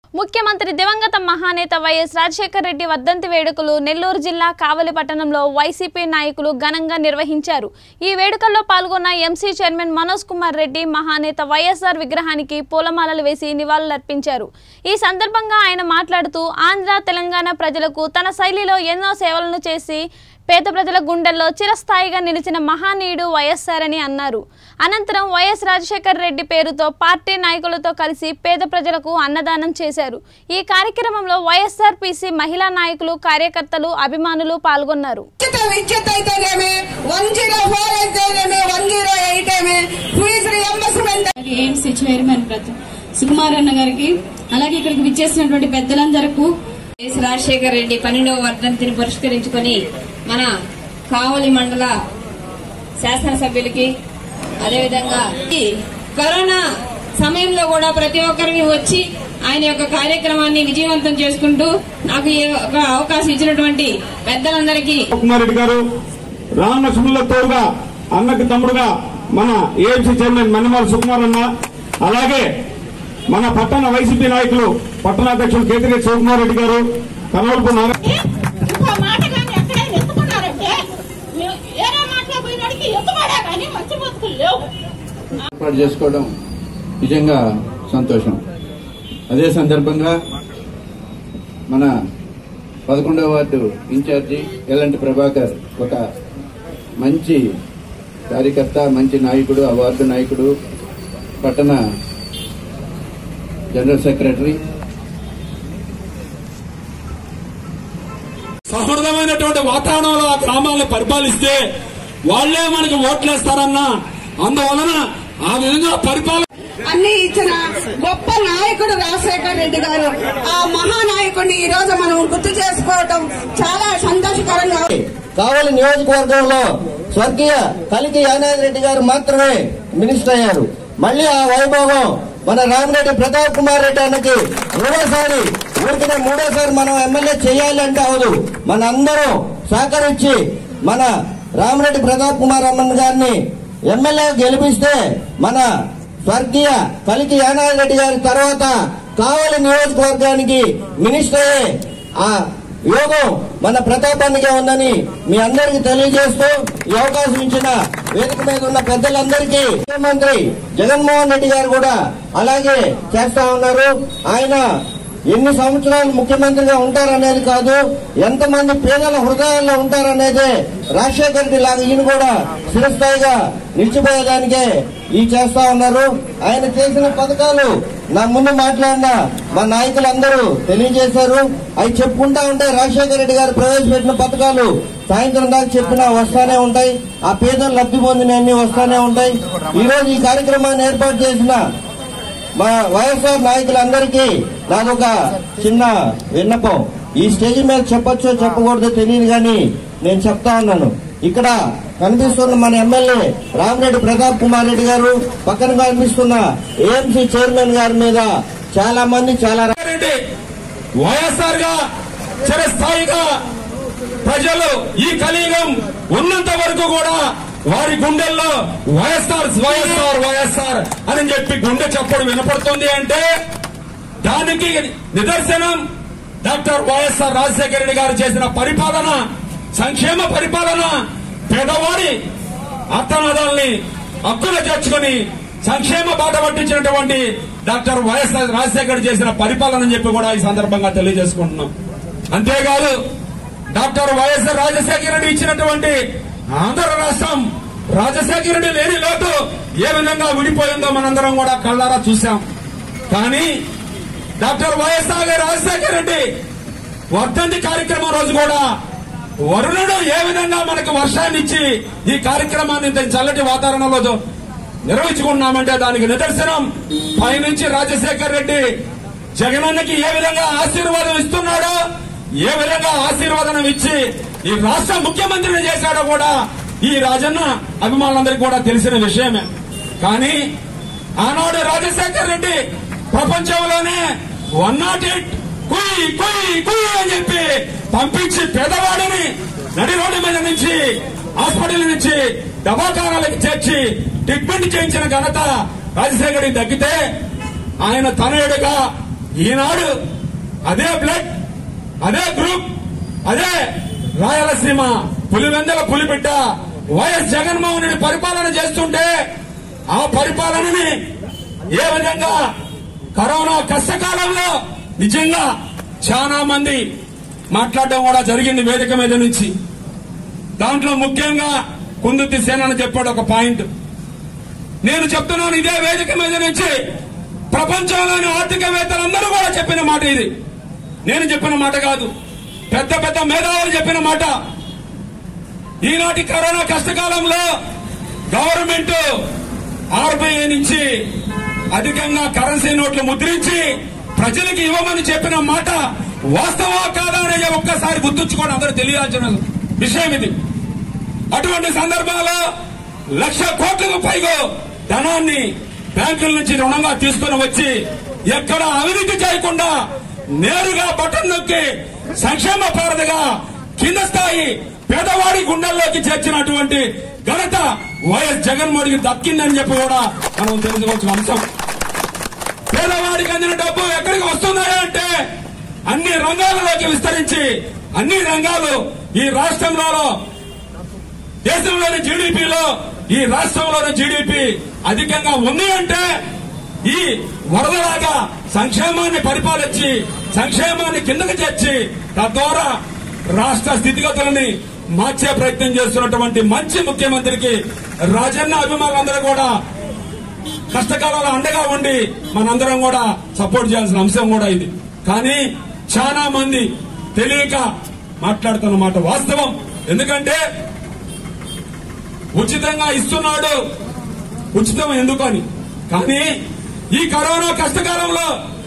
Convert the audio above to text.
ముఖ్యమంత్రి దివంగత మహానేత వైఎస్ రాజశేఖర రెడ్డి వర్ధంతి వేడుకలు నెల్లూరు జిల్లా కావలి పట్టణంలో వైసీపీ నాయకులు ఘనంగా నిర్వహించారు ఈ వేడుకల్లో పాల్గొన్న ఎంసీ చైర్మన్ మనోజ్ కుమార్ రెడ్డి మహానేత వైఎస్ఆర్ విగ్రహానికి పూలమాలలు వేసి నివాళులర్పించారు ఈ సందర్భంగా ఆయన మాట్లాడుతూ ఆంధ్ర తెలంగాణ ప్రజలకు తన శైలిలో ఎన్నో సేవలను చేసి పేద ప్రజల గుండెల్లో చిరస్థాయిగా నిలిచిన మహానీయుడు వైఎస్ఆర్ అని అన్నారు అనంతరం వైఎస్ రాజశేఖర రెడ్డి పేరుతో పార్టీ నాయకులతో కలిసి పేద ప్రజలకు అన్నదానం చేశారు ఈ కార్యక్రమంలో వైఎస్ఆర్ పీసీ మహిళా నాయకులు కార్యకర్తలు అభిమానులు పాల్గొన్నారు ఉచిత విద్యుత్ అయితేనేమి వన్ జీరో ఫోర్ అయితేనేమి వన్ జీరో ఎయిట్ ఏమి ఫీజు రియంబర్స్మెంట్ అలాగే ఎయిమ్స్ చైర్మన్ ప్రతి సుకుమార్ అన్న గారికి అలాగే ఇక్కడికి విచ్చేసినటువంటి పెద్దలందరకు ఎస్ రాజశేఖర్ రెడ్డి పన్నెండవ వర్ధంతిని పురస్కరించుకొని మన కావలి మండల శాసనసభ్యులకి అదేవిధంగా ఈ కరోనా సమయంలో కూడా ప్రతి ఒక్కరికి వచ్చి ఆయన యొక్క కార్యక్రమాన్ని విజయవంతం చేసుకుంటూ నాకు ఈ ఒక అవకాశం ఇచ్చినటువంటి పెద్దలందరికీ కుమార్ రెడ్డి గారు రామలక్ష్మణుల తోడుగా అన్నకి తమ్ముడుగా మన ఏఎంసీ చైర్మన్ మన్నమాల సుకుమార్ అన్న అలాగే మన పట్టణ వైసీపీ నాయకులు పట్టణాధ్యక్షులు కేతిరెడ్డి శివకుమార్ రెడ్డి గారు కనవల్పు నాగ ఇంకో మాట కానీ ఎక్కడైనా ఎత్తుకున్నారంటే మేము ఏరే మాటలో పోయినాడికి ఎత్తుకోడా కానీ మంచి బతుకులు లేవు ఏర్పాటు చేసుకోవడం నిజంగా సంతోషం అదే సందర్భంగా మన పదకొండవ వార్డు ఇన్ఛార్జి ఎల్లంటి ప్రభాకర్ ఒక మంచి కార్యకర్త మంచి నాయకుడు ఆ వార్డు నాయకుడు పట్టణ జనరల్ సెక్రటరీ సహృదమైనటువంటి వాతావరణంలో ఆ గ్రామాలను పరిపాలిస్తే వాళ్లే మనకి ఓట్లేస్తారన్న అందువలన ఆ విధంగా పరిపాలన అన్ని ఇచ్చిన గొప్ప నాయకుడు రాజశేఖర రెడ్డి గారు ఆ మహానాయకుడిని ఈ రోజు మనం గుర్తు చేసుకోవటం చాలా సంతోషకరంగా ఉంది. కావలి నియోజకవర్గంలో స్వర్గీయ కలికి యానాది రెడ్డి గారు మాత్రమే మినిస్టర్ అయ్యారు మళ్ళీ ఆ వైభోగం మన రామిరెడ్డి ప్రతాప్ కుమార్ రెడ్డి అన్నకి మూడోసారి ఊరికనే మూడోసారి మనం ఎమ్మెల్యే చేయాలి అంటే అవదు మన అందరం సహకరించి మన రామిరెడ్డి ప్రతాప్ కుమార్ అమ్మన్ గారిని ఎమ్మెల్యే గెలిపిస్తే మన స్వర్గీయ కలికి యానాది రెడ్డి గారి తర్వాత కావలి నియోజకవర్గానికి మినిస్టర్ అయ్యే ఆ యోగం మన ప్రతాపానికే ఉందని మీ అందరికీ తెలియజేస్తూ ఈ అవకాశం ఇచ్చిన వేదిక మీద ఉన్న పెద్దలందరికీ ముఖ్యమంత్రి జగన్మోహన్ రెడ్డి గారు కూడా అలాగే చేస్తా ఉన్నారు ఆయన ఎన్ని సంవత్సరాలు ముఖ్యమంత్రిగా ఉంటారనేది కాదు ఎంతమంది పేదల హృదయాల్లో ఉంటారనేదే రాజశేఖర రెడ్డి లాగా ఈయన కూడా చిరస్థాయిగా నిలిచిపోయేదానికే ఈ చేస్తా ఉన్నారు ఆయన చేసిన పథకాలు నా ముందు మాట్లాడిన మా నాయకులందరూ తెలియజేశారు అవి చెప్పుకుంటా ఉంటే రాజశేఖర రెడ్డి గారు ప్రవేశపెట్టిన పథకాలు సాయంత్రం దాకా చెప్పినా వస్తానే ఉంటాయి ఆ పేదలు లబ్ధి పొందినవన్నీ వస్తానే ఉంటాయి ఈ రోజు ఈ కార్యక్రమాన్ని ఏర్పాటు చేసిన మా వైఎస్ఆర్ నాయకులందరికీ నాదొక చిన్న విన్నపం ఈ స్టేజ్ మీద చెప్పొచ్చో చెప్పకూడదో తెలియదు కానీ నేను చెప్తా ఉన్నాను ఇక్కడ కనిపిస్తున్న మన ఎమ్మెల్యే రామిరెడ్డి ప్రతాప్ కుమార్ రెడ్డి గారు పక్కన కనిపిస్తున్న ఏఎంసీ చైర్మన్ గారి మీద చాలా మంది చాలా రెడ్డి వైఎస్ఆర్ గా చిరస్థాయిగా ప్రజలు ఈ కలియుగం ఉన్నంత వరకు కూడా వారి గుండెల్లో వైఎస్ఆర్ వైఎస్ఆర్ వైఎస్ఆర్ అని చెప్పి గుండె చప్పుడు వినపడుతుంది అంటే దానికి నిదర్శనం డాక్టర్ వైఎస్ఆర్ రాజశేఖర రెడ్డి గారు చేసిన పరిపాలన సంక్షేమ పరిపాలన పేదవాడి అర్థనాదాల్ని హక్కున చేర్చుకుని సంక్షేమ బాట పట్టించినటువంటి డాక్టర్ వైఎస్ఆర్ రాజశేఖర్ చేసిన పరిపాలన అని చెప్పి కూడా ఈ సందర్భంగా తెలియజేసుకుంటున్నాం అంతేకాదు డాక్టర్ వైఎస్ఆర్ రాజశేఖర రెడ్డి ఇచ్చినటువంటి ఆంధ్ర రాష్ట్రం రాజశేఖర రెడ్డి లేని లోటు ఏ విధంగా విడిపోయిందో మనందరం కూడా కళ్ళారా చూశాం కానీ డాక్టర్ వైఎస్ఆర్ రాజశేఖర రెడ్డి వర్ధంతి కార్యక్రమం రోజు కూడా వరుణుడు ఏ విధంగా మనకు వర్షాన్ని ఇచ్చి ఈ కార్యక్రమాన్ని ఇంత చల్లటి వాతావరణంలో జో- నిర్వహించుకున్నామంటే దానికి నిదర్శనం పైనుంచి రాజశేఖర్ రెడ్డి జగనన్నకి ఏ విధంగా ఆశీర్వాదం ఇస్తున్నాడో ఏ విధంగా ఆశీర్వాదం ఇచ్చి ఈ రాష్ట్ర ముఖ్యమంత్రిని చేశాడో కూడా ఈ రాజన్న అభిమానులందరికీ కూడా తెలిసిన విషయమే కానీ ఆనాడు రాజశేఖర్ రెడ్డి ప్రపంచంలోనే వన్ నాట్ ఎయిట్ కుయ్ కుయ్ కుయ్ అని చెప్పి పంపించి పేదవాడిని నడి రోడ్డు మీద నుంచి హాస్పిటల్ నుంచి దవాఖానాలకు చేర్చి ట్రీట్మెంట్ చేయించిన ఘనత రాజశేఖర్ రెడ్డి తగ్గితే ఆయన తనయుడుగా ఈనాడు అదే బ్లడ్ అదే గ్రూప్ అదే రాయలసీమ పులివెందల పులిబిడ్డ వైఎస్ జగన్మోహన్ రెడ్డి పరిపాలన చేస్తుంటే ఆ పరిపాలనని ఏ విధంగా కరోనా కష్టకాలంలో నిజంగా చాలా మంది మాట్లాడడం కూడా జరిగింది వేదిక మీద నుంచి దాంట్లో ముఖ్యంగా కుందుతి సేన అని చెప్పాడు ఒక పాయింట్ నేను చెప్తున్నాను ఇదే వేదిక మీద నుంచి ప్రపంచంలోని ఆర్థికవేత్తలందరూ కూడా చెప్పిన మాట ఇది నేను చెప్పిన మాట కాదు పెద్ద పెద్ద మేధావులు చెప్పిన మాట ఈనాటి కరోనా కష్టకాలంలో గవర్నమెంట్ ఆర్బీఐ నుంచి అధికంగా కరెన్సీ నోట్లు ముద్రించి ప్రజలకు ఇవ్వమని చెప్పిన మాట వాస్తవా కాదా అనేది ఒక్కసారి గుర్తుంచుకోండి అందరూ తెలియాల్సిన విషయం ఇది అటువంటి సందర్భాల్లో లక్ష కోట్లకు పైగా ధనాన్ని బ్యాంకుల నుంచి రుణంగా తీసుకుని వచ్చి ఎక్కడ అవినీతి చేయకుండా నేరుగా బటన్ నొక్కి సంక్షేమ పారదగా కింద స్థాయి పేదవాడి గుండెల్లోకి చేర్చినటువంటి ఘనత వైఎస్ జగన్మోహన్కి దక్కిందని చెప్పి కూడా మనం తెలుసుకోవాల్సిన అంశం పేదవాడికి అందిన డబ్బు ఎక్కడికి వస్తున్నాయా అంటే అన్ని రంగాలలోకి విస్తరించి అన్ని రంగాలు ఈ రాష్ట్రంలో దేశంలోని జీడిపిలో ఈ రాష్ట్రంలోని జీడిపి అధికంగా ఉంది అంటే ఈ వరదలాగా సంక్షేమాన్ని పరిపాలించి సంక్షేమాన్ని కిందకు చేర్చి తద్వారా రాష్ట్ర స్థితిగతులని మార్చే ప్రయత్నం చేస్తున్నటువంటి మంచి ముఖ్యమంత్రికి రాజన్న అభిమానులందరూ కూడా కష్టకాలంలో అండగా ఉండి మనందరం కూడా సపోర్ట్ చేయాల్సిన అంశం కూడా ఇది కానీ చాలా మంది తెలియక మాట్లాడుతున్న మాట వాస్తవం ఎందుకంటే ఉచితంగా ఇస్తున్నాడు ఉచితం ఎందుకని కానీ ఈ కరోనా కష్టకాలంలో